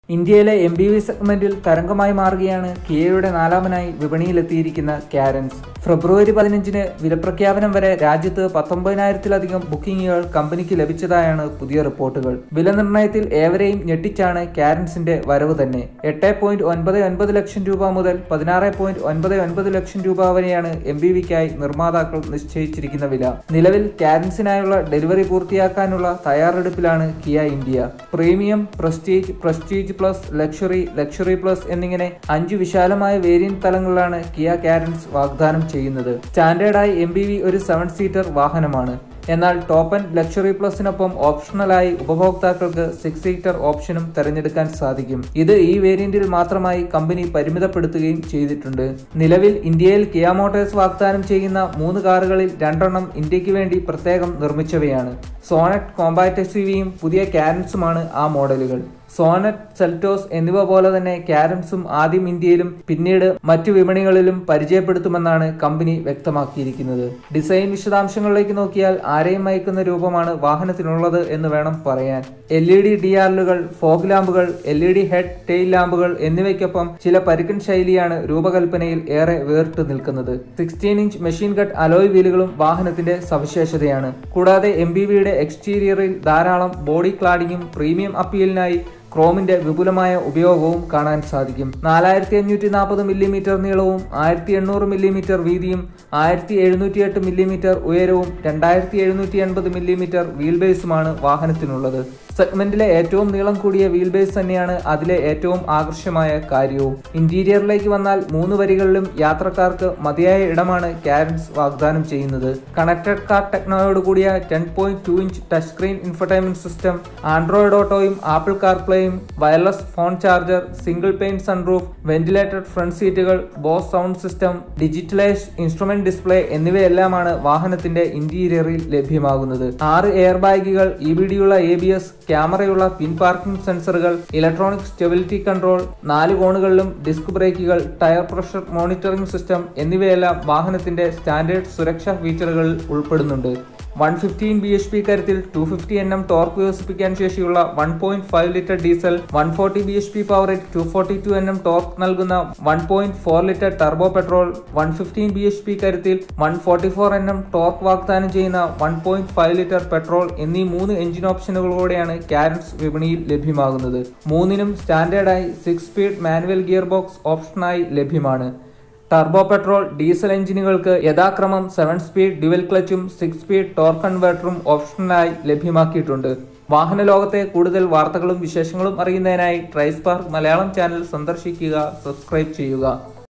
ഇന്ത്യയിലെ M P V സെഗ്മെന്റിൽ തരംഗമായി മാറുകയാണ് കിയയുടെ നാലാമനായി വിപണിയിലെത്തിയിരിക്കുന്ന കാരൻസ് ഫെബ്രുവരി പതിനഞ്ചിന് വിലപ്രഖ്യാപനം വരെ രാജ്യത്ത് പത്തൊമ്പതിനായിരത്തിലധികം ബുക്കിംഗുകൾ കമ്പനിക്ക് ലഭിച്ചതായാണ് പുതിയ റിപ്പോർട്ടുകൾ വില നിർണ്ണയത്തിൽ ഏവരെയും ഞെട്ടിച്ചാണ് കാരൻസിന്റെ വരവ് തന്നെ എട്ട് പോയിന്റ് ഒൻപത് ഒൻപത് ലക്ഷം രൂപ മുതൽ പതിനാറ് പോയിന്റ് ഒൻപത് ഒൻപത് ലക്ഷം രൂപ വരെയാണ് എം ബി വിക്കായി നിർമ്മാതാക്കൾ നിശ്ചയിച്ചിരിക്കുന്ന വില നിലവിൽ കാരൻസിനായുള്ള ഡെലിവറി പൂർത്തിയാക്കാനുള്ള തയ്യാറെടുപ്പിലാണ് Kia India premium prestige prestige plus luxury luxury plus എന്നിങ്ങനെ അഞ്ച് വിശാലമായ വേരിയന്റ് തലങ്ങളിലാണ് കിയ കാരൻസ് വാഗ്ദാനം ചെയ്യുന്നത് സ്റ്റാൻഡേർഡായി എം ബി വി ഒരു സെവൻ സീറ്റർ വാഹനമാണ് എന്നാൽ ടോപ്പ് ആൻഡ് ലക്ഷറി പ്ലസിനൊപ്പം ഓപ്ഷണലായി ഉപഭോക്താക്കൾക്ക് സിക്സ് സീറ്റർ ഓപ്ഷനും തിരഞ്ഞെടുക്കാൻ സാധിക്കും ഇത് ഈ വേരിയന്റിൽ മാത്രമായി കമ്പനി പരിമിതപ്പെടുത്തുകയും ചെയ്തിട്ടുണ്ട് നിലവിൽ ഇന്ത്യയിൽ കിയ മോട്ടോഴ്സ് വാഗ്ദാനം ചെയ്യുന്ന മൂന്ന് കാറുകളിൽ രണ്ടെണ്ണം ഇന്ത്യക്ക് വേണ്ടി പ്രത്യേകം നിർമ്മിച്ചവയാണ് സോണറ്റ് കോമ്പാക്ട് എസ് യും പുതിയ കാരൻസുമാണ് ആ മോഡലുകൾ സോണറ്റ് സെൽറ്റോസ് എന്നിവ പോലെ തന്നെ കാരൻസും ആദ്യം ഇന്ത്യയിലും പിന്നീട് മറ്റു വിപണികളിലും പരിചയപ്പെടുത്തുമെന്നാണ് കമ്പനി വ്യക്തമാക്കിയിരിക്കുന്നത് ഡിസൈൻ വിശദാംശങ്ങളിലേക്ക് നോക്കിയാൽ ആരെയും മയക്കുന്ന രൂപമാണ് വാഹനത്തിനുള്ളത് എന്ന് വേണം പറയാൻ എൽ ഇ ഡി ഡി ആർലുകൾ ഫോഗ് ലാമ്പുകൾ L E D head tail ലാമ്പുകൾ എന്നിവയ്ക്കൊപ്പം ചില പരുക്കൻ ശൈലിയാണ് രൂപകൽപ്പനയിൽ ഏറെ വേറിട്ട് നിൽക്കുന്നത് sixteen inch machine cut alloy വീലുകളും വാഹനത്തിന്റെ സവിശേഷതയാണ് കൂടാതെ എം ബി വിയുടെ എക്സ്റ്റീരിയറിൽ ധാരാളം ബോഡി ക്ലാഡിങ്ങും പ്രീമിയം അപ്പീലിനായി ക്രോമിന്റെ വിപുലമായ ഉപയോഗവും കാണാൻ സാധിക്കും നാലായിരത്തി അഞ്ഞൂറ്റി നാൽപ്പത് മില്ലിമീറ്റർ നീളവും ആയിരത്തി എണ്ണൂറ് മില്ലിമീറ്റർ വീതിയും ആയിരത്തി എഴുന്നൂറ്റി എട്ട് മില്ലിമീറ്റർ ഉയരവും രണ്ടായിരത്തി എഴുന്നൂറ്റി എൺപത് മില്ലിമീറ്റർ വീൽ ബേസുമാണ് വാഹനത്തിനുള്ളത് സെഗ്മെന്റിലെ ഏറ്റവും നീളം കൂടിയ വീൽ ബേസ് തന്നെയാണ് അതിലെ ഏറ്റവും ആകർഷമായ കാര്യവും ഇന്റീരിയറിലേക്ക് വന്നാൽ മൂന്ന് വരികളിലും യാത്രക്കാർക്ക് മതിയായ ഇടമാണ് കാരൻസ് വാഗ്ദാനം ചെയ്യുന്നത് കണക്റ്റഡ് കാർ ടെക്നോയോട് കൂടിയ ten point two inch touch screen infotainment system android ഓട്ടോയും ആപ്പിൾ കാർപ്ലേയും wireless phone charger single pane sunroof ventilated front സീറ്റുകൾ Bose sound system digitalised instrument display എന്നിവയെല്ലാമാണ് വാഹനത്തിന്റെ ഇന്റീരിയറിൽ ലഭ്യമാകുന്നത് ആറ് എയർ ബാഗുകൾ ഇ ബി ഡിയുള്ള എ ബി എസ് ക്യാമറയുള്ള പിൻ പാർക്കിംഗ് സെൻസറുകൾ ഇലക്ട്രോണിക് സ്റ്റെബിലിറ്റി കൺട്രോൾ നാല് കോണുകളിലും ഡിസ്ക് ബ്രേക്കുകൾ ടയർ പ്രഷർ മോണിറ്ററിംഗ് സിസ്റ്റം എന്നിവയെല്ലാം വാഹനത്തിന്റെ സ്റ്റാൻഡേർഡ് സുരക്ഷാ ഫീച്ചറുകളിൽ ഉൾപ്പെടുന്നുണ്ട് one fifteen B H P കരുത്തിൽ two fifty N M torque വികസിപ്പിക്കാൻ ശേഷിയുള്ള one point five litre diesel one forty B H P പവറിൽ two forty two N M torque നൽകുന്ന one point four litre turbo petrol one fifteen B H P കരുത്തിൽ one forty four N M torque വാഗ്ദാനം ചെയ്യുന്ന one point five litre petrol എന്നീ മൂന്ന് engine ഓപ്ഷനുകളോടെയാണ് Carens വിപണിയിൽ ലഭ്യമാകുന്നത് മൂന്നിനും സ്റ്റാൻഡേർഡായി six speed manual gear box ഓപ്ഷനായി ലഭ്യമാണ് ടർബോ പെട്രോൾ ഡീസൽ എഞ്ചിനുകൾക്ക് യഥാക്രമം സെവൻ സ്പീഡ് ഡ്യുവൽ ക്ലച്ചും സിക്സ് സ്പീഡ് ടോർക്ക് കൺവേർട്ടറും ഓപ്ഷണലായി ലഭ്യമാക്കിയിട്ടുണ്ട് വാഹന ലോകത്തെ കൂടുതൽ വാർത്തകളും വിശേഷങ്ങളും അറിയുന്നതിനായി ട്രൈസ്പാർക്ക് മലയാളം ചാനൽ സന്ദർശിക്കുക സബ്സ്ക്രൈബ് ചെയ്യുക